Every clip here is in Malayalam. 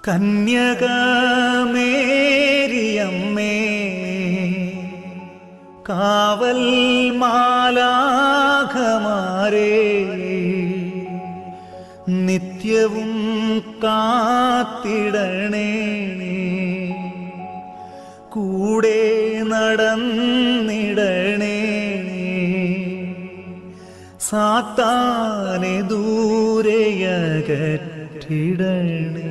കന്യകമേരിയമ്മേ കാവൽ മാലാഖമാരേ നിത്യവും കാത്തിടണേ കൂടെ നടന്നിടണേ സാത്താനെ ദൂരെയകറ്റിടണേ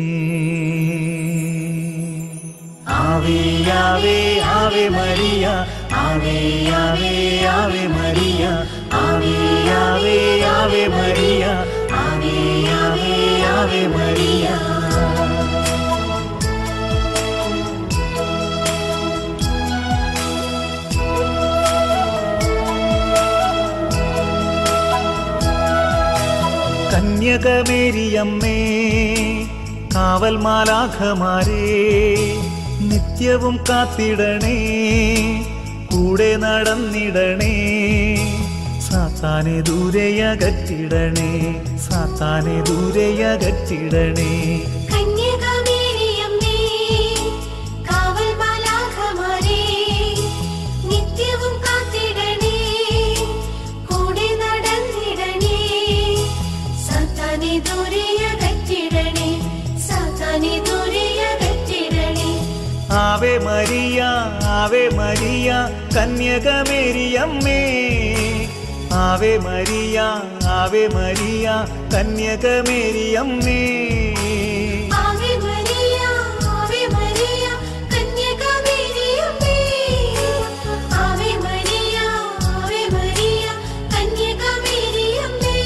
Ave Ave Ave Maria Ave Ave Ave Maria Ave Ave Ave Maria Ave Ave Ave Maria കന്യകമേരിയമ്മേ കാവൽ മാലാഖമാരേ നിത്യവും കാത്തിടണേ കൂടെ നടന്നിടണേ സാത്താനെ ദൂരെയകറ്റിടണേ സാത്താനെ ദൂരെയകറ്റിടണേ കന്യകമേരിയമ്മേ കാവൽ മാലാഖമാരേ നിത്യവും കാത്തിടണേ കൂടെ നടന്നിടണേ സാത്താനെ ദൂരെയകറ്റിടണേ സാത്താനെ ദൂരെയകറ്റിടണേ ആവേ മരിയ ആവേ മരിയ കന്യകമേരിയമ്മേ ആവേ മരിയ ആവേ മരിയ കന്യകമേരിയമ്മേ ആവേ മരിയ ആവേ മരിയ കന്യകമേരിയമ്മേ ആവേ മരിയ ആവേ മരിയ കന്യകമേരിയമ്മേ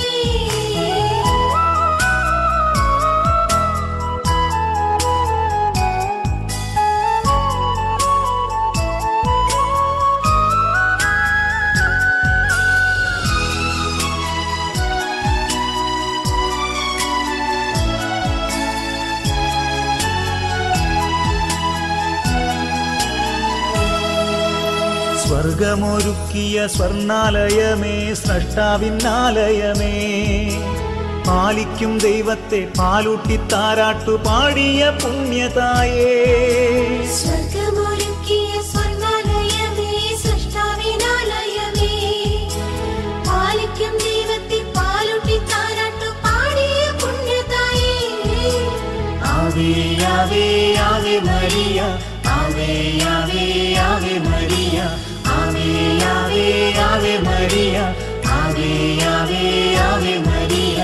സ്വർഗമൊരുക്കിയ സ്വർണാലയമേ സ്രഷ്ടാവിന്നാലയമേ പാലിക്കും ദൈവത്തെ പാലൂട്ടി താരാട്ടു പാടിയ പുണ്യതായേ സ്വർഗമൊരുക്കിയ സ്വർഗാലയമേ സൃഷ്ടാവിനാലയമേ പാലിക്കും ദൈവത്തെ പാലൂട്ടി താരാട്ടു പാടിയ പുണ്യതായേ Ave Ave Ave Maria Ave Ave Ave Maria Ave Ave Ave Maria Ave Ave Ave Maria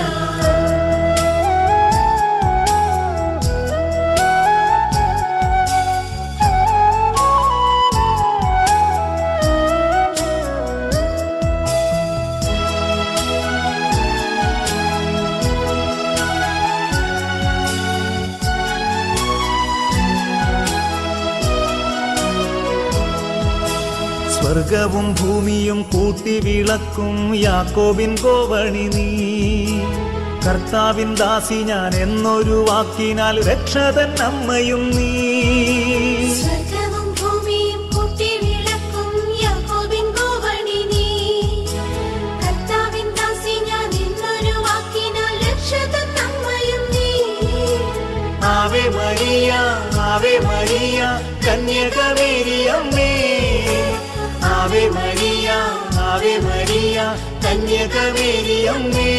സ്വർഗവും ഭൂമിയും കൂട്ടി വിളക്കും യാക്കോബിൻ കോവണി നീ കർത്താവിൻ ദാസി ഞാൻ എന്നൊരു വാക്കിനാൽ രക്ഷതൻ അമ്മയും നീ സ്വർഗവും ഭൂമിയും കൂട്ടി വിളക്കും യാക്കോബിൻ കോവണി നീ കർത്താവിൻ ദാസി ഞാൻ എന്നൊരു വാക്കിനാൽ രക്ഷതൻ അമ്മയും നീ ആവേ മരിയ ആവേ മരിയ കന്യകമേരിയമ്മേ ആവേ മരിയ ആവേ മരിയ കന്യകമേരിയമ്മേ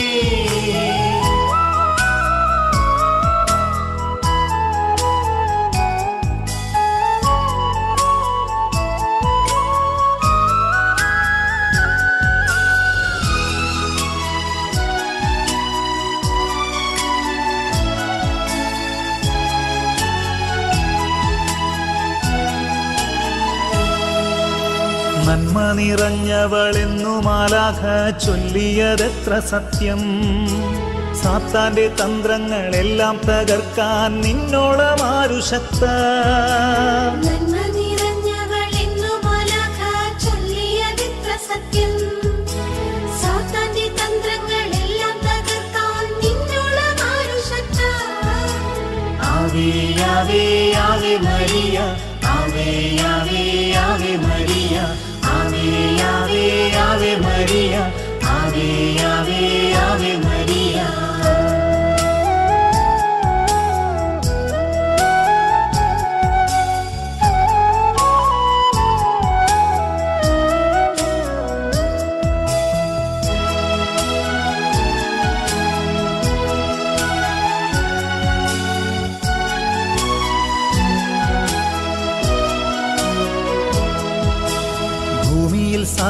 നന്മ നിറഞ്ഞവളെന്നു മാലാഖ ചൊല്ലിയതെത്ര സത്യം സാത്താന്റെ തന്ത്രങ്ങളെല്ലാം തകർക്കാൻ നിന്നോളമാരു ശക്ത നന്മ നിറഞ്ഞവളെന്നു മാലാഖ ചൊല്ലിയതെത്ര സത്യം സാത്താന്റെ തന്ത്രങ്ങളെല്ലാം തകർക്കാൻ നിന്നോളം ആരു ശക്ത Ave Ave Ave Maria Ave Ave Ave Maria Ave Ave Ave Maria Ave Ave Ave Maria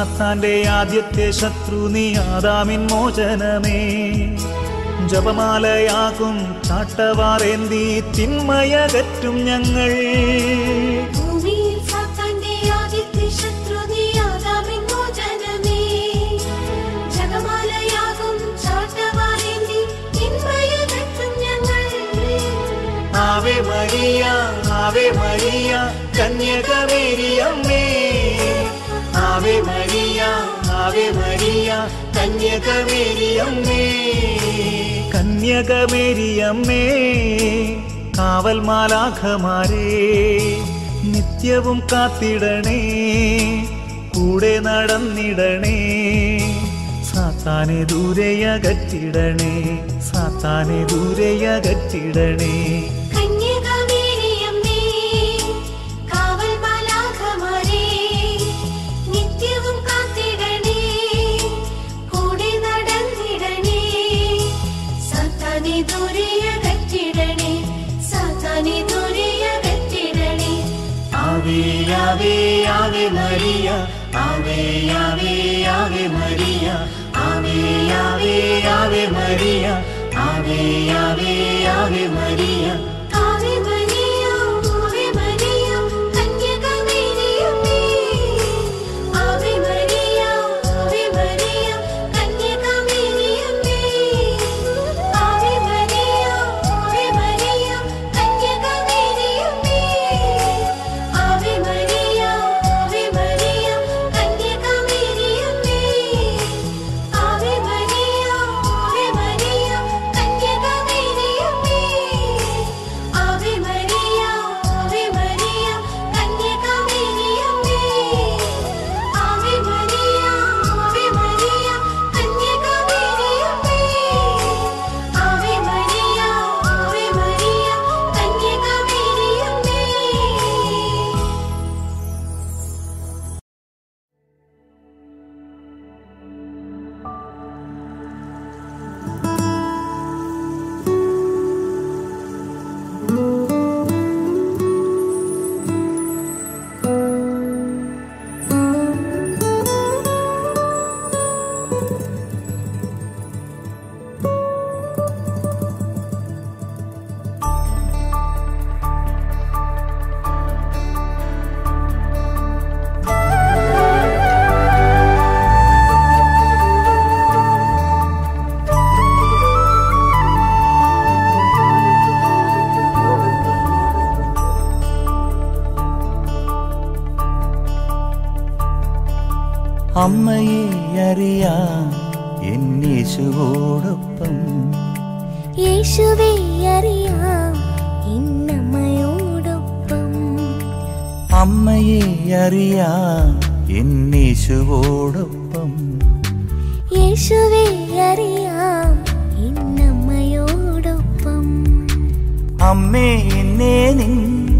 സാത്താന്റെ ആദ്യത്തെ ശത്രു നീ ആദാമിൻ മോചനമേ ജപമാലയാകും ചാട്ടവാറേന്തി തിന്മയകറ്റും ഞങ്ങൾ ഭൂമിയിൽ സാത്താന്റെ ആദ്യത്തെ ശത്രു നീയാകാമിൻ മോചനമേ. ജപമാലയാകും ചാട്ടവാറേന്തി തിന്മയകറ്റും ഞങ്ങൾ. ആവേ മരിയ ആവേ മരിയ കന്യകമേരിയമ്മേ ആവേ മരിയ ആവേ മരിയ കന്യകമേരിയമ്മേ കന്യകമേരിയമ്മേ കാവൽ മാലാഖമാരേ നിത്യവും കാത്തിടണേ കൂടെ നടന്നിടണേ സാത്താനെ ദൂരെയകറ്റിടണേ സാത്താനെ ദൂരെയകറ്റിടണേ കന്യകമേരിയമ്മേ, കാവൽ മാലാഖമാരേ, നിത്യവും കാത്തിടണേ, കൂടെ നടന്നിടണേ. സാത്താനെ ദൂരെയകറ്റിടണേ, സാത്താനെ ദൂരെയകറ്റിടണേ. Ave Ave Ave Maria Ave Ave Ave Maria Ave Ave Ave Maria Ave Ave Ave Maria Ave Maria, Ave Maria, കന്യകമേരിയമ്മേ. ആവേ മരിയ, ആവേ മരിയ, കന്യകമേരിയമ്മേ. ആവേ മരിയ, ആവേ മരിയ, കന്യകമേരിയമ്മേ. ആവേ മരിയ, ആവേ മരിയ, കന്യകമേരിയമ്മേ. ആവേ മരിയ, ആവേ മരിയ, കന്യകമേരിയമ്മേ. ആവേ മരിയ, ആവേ മരിയ, കന്യകമേരിയമ്മേ. ആവേ മരിയ, ആവേ മരിയ, കന്യകമേരിയമ്മേ. ആവേ മരിയ, ആവേ മരിയ, കന്യകമേരിയമ്മേ. അമ്മയെ അറിയാം എന്നേശുവോടൊപ്പം യേശുവേ അറിയാം ഇന്നമ്മയോടൊപ്പം അമ്മയെ അറിയാം എന്നേശുവോടൊപ്പം യേശുവേ അറിയാം ഇന്നമ്മയോടൊപ്പം അമ്മേ എന്നെ നിൻ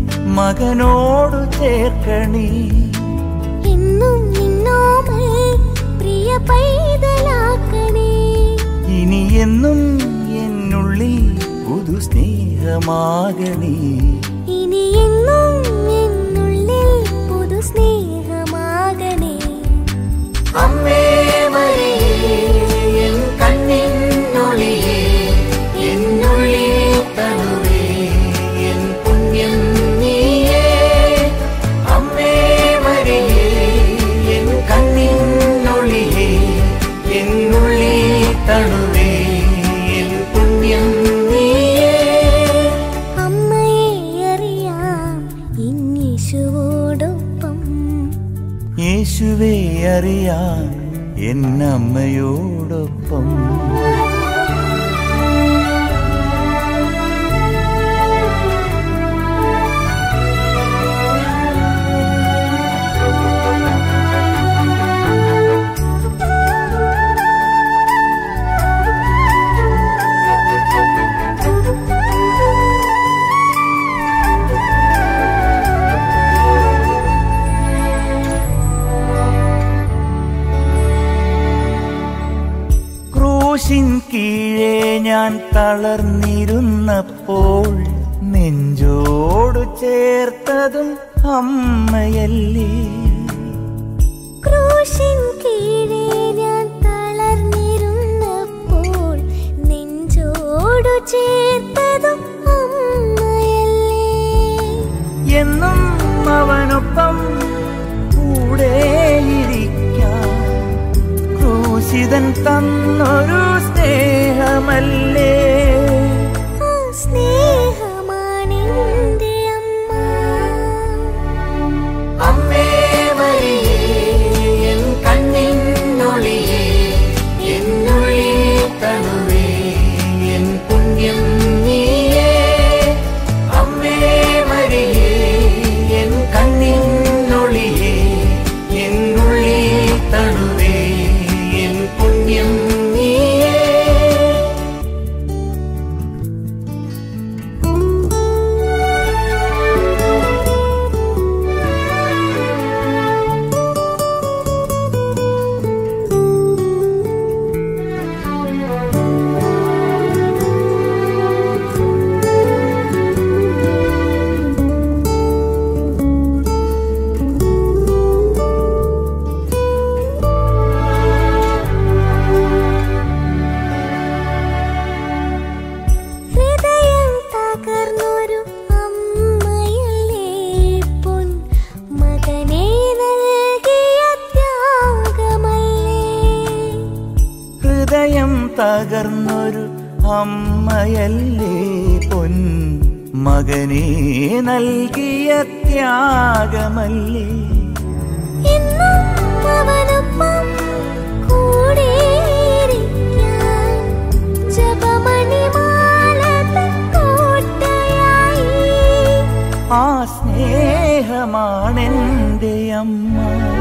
മകനോടു ചേർക്കണേ എന്നും നിന്നോമൽ പ്രിയ പൈതലാക്കണേ ഇനി എന്നും എന്നുള്ളിൽ പുതു സ്നേഹമാകണേ ഇനി എന്നും എന്നുള്ളിൽ പുതു സ്നേഹമാകണേ അമ്മേ മരിയേ എൻ കണ്ണിനൊളിയേ എന്നുള്ളിൽ തണുവേ എൻ പുണ്യം നീയേ അമ്മേ മരിയേ എൻ കണ്ണിനൊളിയേ എന്നുള്ളിൽ തണുവേ എൻ പുണ്യം നീയേ അമ്മയെ അറിയാം ഇന്നീശുവോടൊപ്പം യേശുവേ അറിയാം എന്നമ്മയോടൊപ്പം ക്രൂശിൻ കീഴെ ഞാൻ തളർന്നിരുന്നപ്പോൾ നെഞ്ചോടു ചേർത്തതും അമ്മയല്ലേ ക്രൂശിൻ രക്ഷിതൻ തന്നൊരു സ്നേഹമല്ലേ ആ സ്നേഹമാണെന്റെ അമ്മ അമ്മേ മരിയേ എൻ കണ്ണിന്നൊളിയേ എന്നുള്ളിൽ തണുവേ എൻ പുണ്യം നീയേ അമ്മേ മരിയേ എൻ കണ്ണിന്നൊളിയേ എന്നുള്ളിൽ തണുവേ എൻ പുണ്യം നീയേ ഹൃദയം തകർന്നൊരു അമ്മയല്ലേ പൊൻ മകനെ നൽകിയ ത്യാഗമല്ലേ ഹൃദയം തകർന്നൊരു അമ്മയല്ലേ പൊൻ മകനെ നൽകിയ ത്യാഗമല്ലേ എന്നും അവനൊപ്പം കൂടെയിരിക്കാൻ ജപമണിമാല തൻ കോട്ടയായി ആ സ്നേഹമാണെന്റെ അമ്മ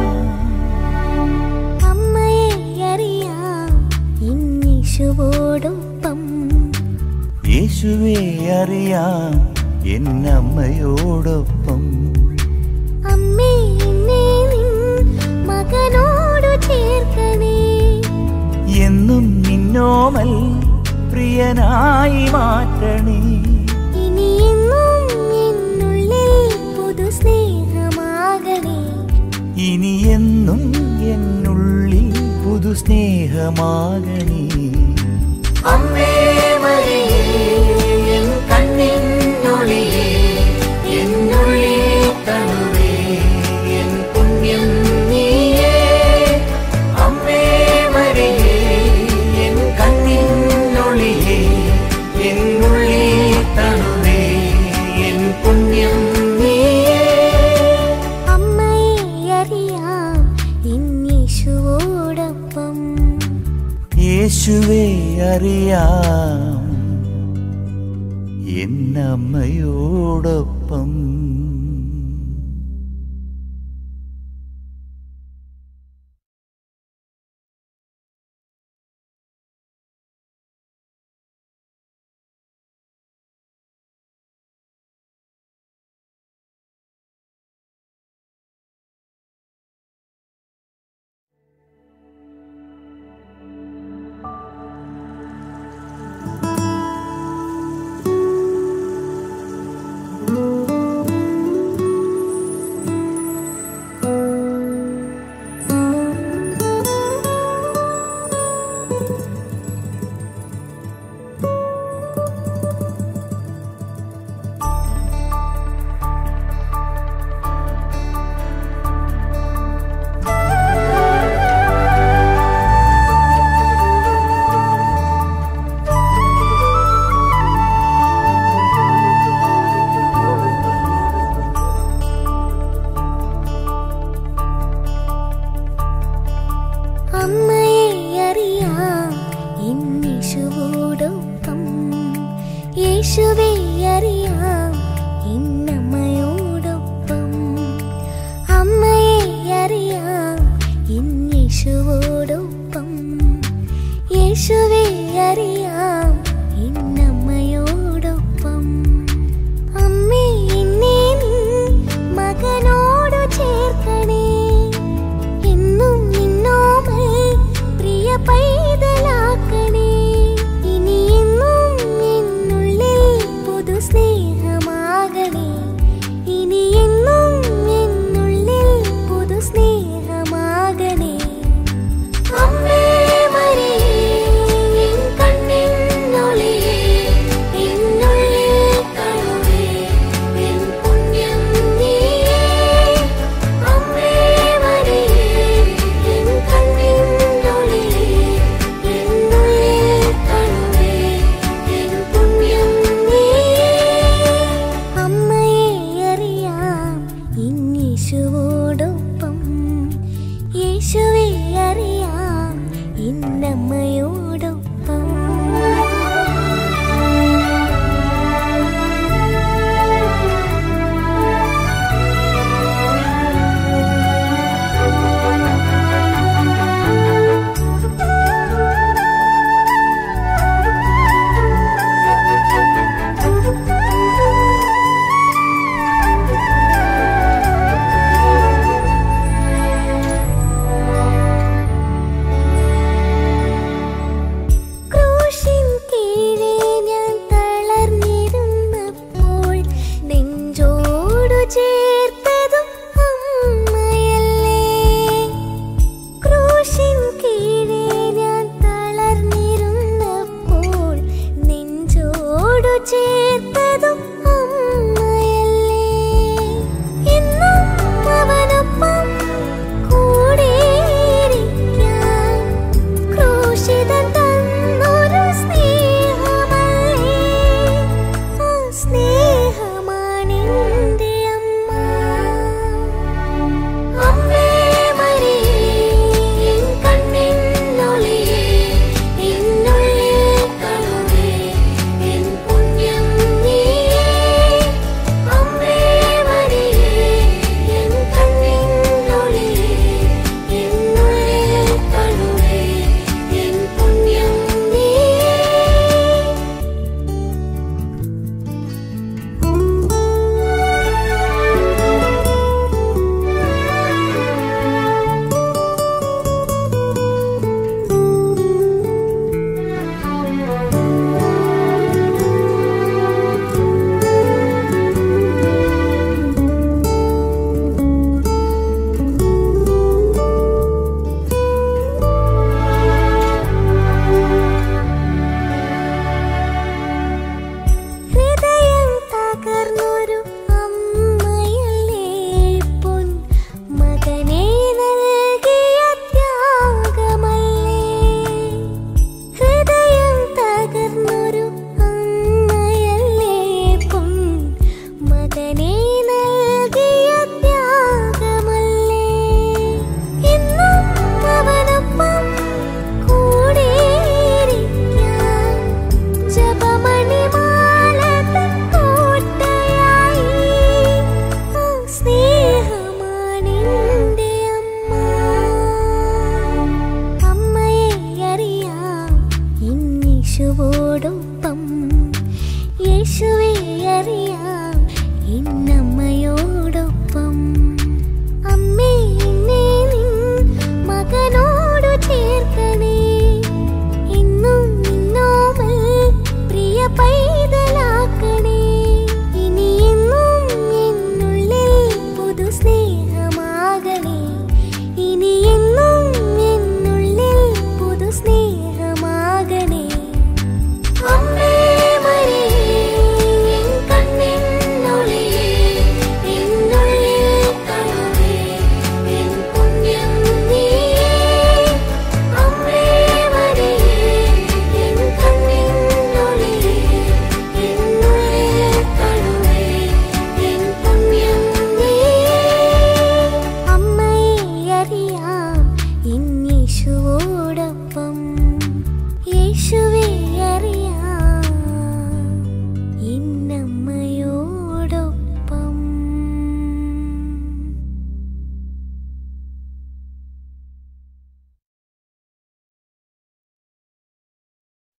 അമ്മയെ അറിയാം ഇന്നീശുവോടൊപ്പം യേശുവെ അറിയാം എന്നമ്മയോടൊപ്പം അമ്മേ എന്നെ നിൻ മകനോടു ചേർക്കണേ എന്നും നിന്നോമൽ പ്രിയനായി മാറ്റണേ ഇനി എന്നും എന്നുള്ളിൽ പുതു സ്നേഹമാകണേ ഇനി എന്നും എന്നുള്ളിൽ പുതു സ്നേഹമാകണേ അമ്മേ മരിയേ എൻ കണ്ണിന്നൊളിയേ എന്നുള്ളിൽ തണുവേ എൻ പുണ്യം നീയേ അമ്മേ മരിയേ എൻ കണ്ണിന്നൊളിയേ എന്നുള്ളിൽ തണുവേ എൻ പുണ്യം നീയേ അമ്മയെ അറിയാം ഇന്നീശുവോടൊപ്പം യേശുവെ അറിയാം എന്നമ്മയോടൊപ്പം